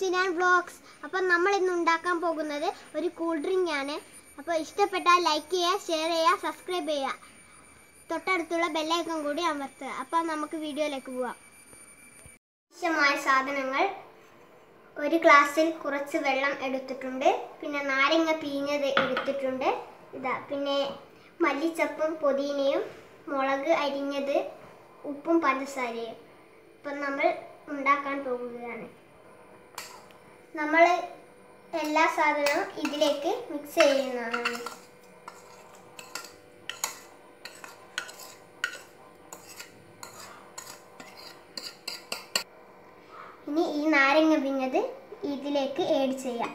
Sinan vlogs അപ്പം നമ്മൾ ഇന്ന് ഉണ്ടാക്കാൻ പോകുന്നത് ഒരു കൂൾ ഡ്രിങ്ക് ആണ് അപ്പോൾ ഇഷ്ടപ്പെട്ടാൽ ലൈക്ക് ചെയ്യുക ഷെയർ ചെയ്യുക സബ്സ്ക്രൈബ് ചെയ്യുക തൊട്ടടുത്തുള്ള ബെല്ലൈക്കൺ കൂടി അമർത്തുക അപ്പം നമുക്ക് വീഡിയോയിലേക്ക് പോവാം ആവശ്യമായ സാധനങ്ങൾ ഒരു ഗ്ലാസ്സിൽ കുറച്ച് വെള്ളം എടുത്തിട്ടുണ്ട് പിന്നെ നാരങ്ങ പിഴിഞ്ഞത് എടുത്തിട്ടുണ്ട് ഇതാ പിന്നെ മല്ലിച്ചപ്പും പുതിനയും മുളക് അരിഞ്ഞത് ഉപ്പും പഞ്ചസാരയും ഇപ്പം നമ്മൾ ഉണ്ടാക്കാൻ പോകുകയാണ് നമ്മൾ എല്ലാ സാധനവും ഇതിലേക്ക് മിക്സ് ചെയ്യുന്നതാണ് ഇനി ഈ നാരങ്ങ പിഞ്ഞത് ഇതിലേക്ക് ഏഡ് ചെയ്യാം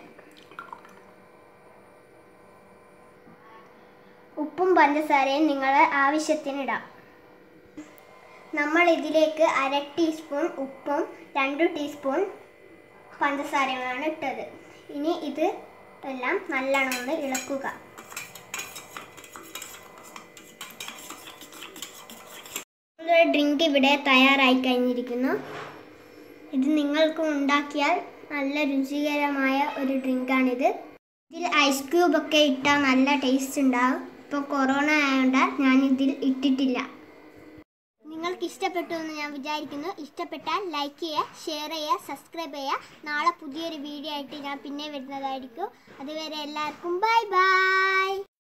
ഉപ്പും പഞ്ചസാരയും നിങ്ങളെ ആവശ്യത്തിനിടാം നമ്മൾ ഇതിലേക്ക് അര ടീസ്പൂൺ ഉപ്പും രണ്ട് ടീസ്പൂൺ പഞ്ചസാരയുമാണ് ഇട്ടത് ഇനി ഇത് എല്ലാം നല്ലോണം ഒന്ന് ഇളക്കുക ഡ്രിങ്ക് ഇവിടെ തയ്യാറായി കഴിഞ്ഞിരിക്കുന്നു ഇത് നിങ്ങൾക്ക് ഉണ്ടാക്കിയാൽ നല്ല രുചികരമായ ഒരു ഡ്രിങ്കാണിത് ഇതിൽ ഐസ് ക്യൂബ് ഒക്കെ ഇട്ടാൽ നല്ല ടേസ്റ്റ് ഉണ്ടാവും ഇപ്പോൾ കൊറോണ ആയതുകൊണ്ട് ഞാൻ ഇതിൽ ഇട്ടിട്ടില്ല നിങ്ങൾക്ക് ഇഷ്ടപ്പെട്ടു എന്ന് ഞാൻ വിചാരിക്കുന്നു ഇഷ്ടപ്പെട്ടാൽ ലൈക്ക് ചെയ്യുക ഷെയർ ചെയ്യുക സബ്സ്ക്രൈബ് ചെയ്യുക നാളെ പുതിയൊരു വീഡിയോ ആയിട്ട് ഞാൻ പിന്നെ വരുന്നതായിരിക്കും അതുവരെ എല്ലാവർക്കും ബൈ ബൈ